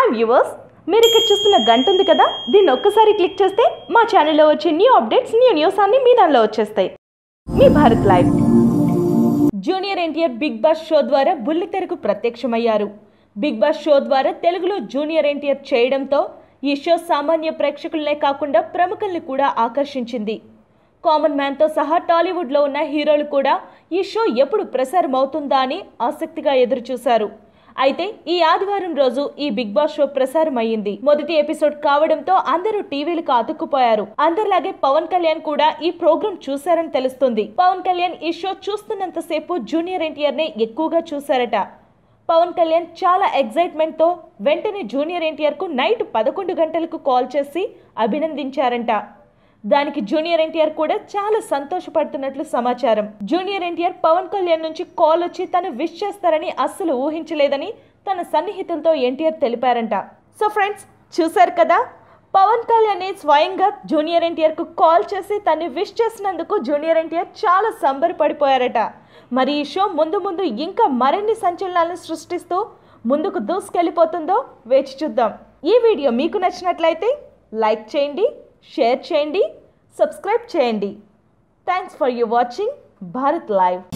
hi viewers మీరు ఇక్కడ చూస్తున్న గంట ఉంది కదా దీన్ని ఒక్కసారి క్లిక్ చేస్తే మా ఛానల్లో వచ్చే న్యూ అప్డేట్స్ న్యూ న్యూస్ అన్ని మీ దానిలో వచ్చేస్తాయి మీ Bharat live junior NTR Bigg Boss show ద్వారా బుల్లితెరకు ప్రత్యక్షమయ్యారు బిగ్ బాస్ షో ద్వారా తెలుగులో జూనియర్ ఎన్టీఆర్ చేయడంతో ఈ షో సామాన్య ప్రేక్షకులనే కాకుండా ప్రముఖుల్ని కూడా ఆకర్షించింది కామన్ మ్యాన్తో సహా టాలీవుడ్లో ఉన్న హీరోలు కూడా ఈ షో ఎప్పుడు ప్రసారం అవుతుందా అని ఆసక్తిగా ఎదురుచూశారు అయితే ఈ ఆదివారం రోజు ఈ బిగ్ బాస్ షో ప్రసారం అయ్యింది మొదటి ఎపిసోడ్ కావడంతో అందరూ టీవీలకు అతుక్కుపోయారు అందరిలాగే పవన్ కళ్యాణ్ కూడా ఈ ప్రోగ్రాం చూశారని తెలుస్తుంది పవన్ కళ్యాణ్ ఈ షో చూస్తున్నంతసేపు జూనియర్ ఎన్టీఆర్ నే ఎక్కువగా చూశారట పవన్ కళ్యాణ్ చాలా ఎగ్జైట్మెంట్ తో వెంటనే జూనియర్ ఎన్టీఆర్ కు నైట్ పదకొండు గంటలకు కాల్ చేసి అభినందించారంట దానికి జూనియర్ ఎన్టీఆర్ కూడా చాలా సంతోషపడుతున్నట్లు సమాచారం జూనియర్ ఎన్టీఆర్ పవన్ కళ్యాణ్ నుంచి కాల్ వచ్చి తను విష్ చేస్తారని అస్సలు ఊహించలేదని తన సన్నిహితులతో ఎన్టీఆర్ తెలిపారంట సో ఫ్రెండ్స్ చూశారు కదా పవన్ కళ్యాణ్ స్వయంగా జూనియర్ ఎన్టీఆర్ కు కాల్ చేసి తను విష్ చేసినందుకు జూనియర్ ఎన్టీఆర్ చాలా సంబరపడిపోయారట మరి ఈ షో ముందు ముందు ఇంకా మరిన్ని సంచలనాలను సృష్టిస్తూ ముందుకు దూసుకెళ్ళిపోతుందో వేచి చూద్దాం ఈ వీడియో మీకు నచ్చినట్లయితే లైక్ చేయండి షేర్ చేయండి సబ్స్క్రైబ్ చేయండి thanks for you watching Bharat live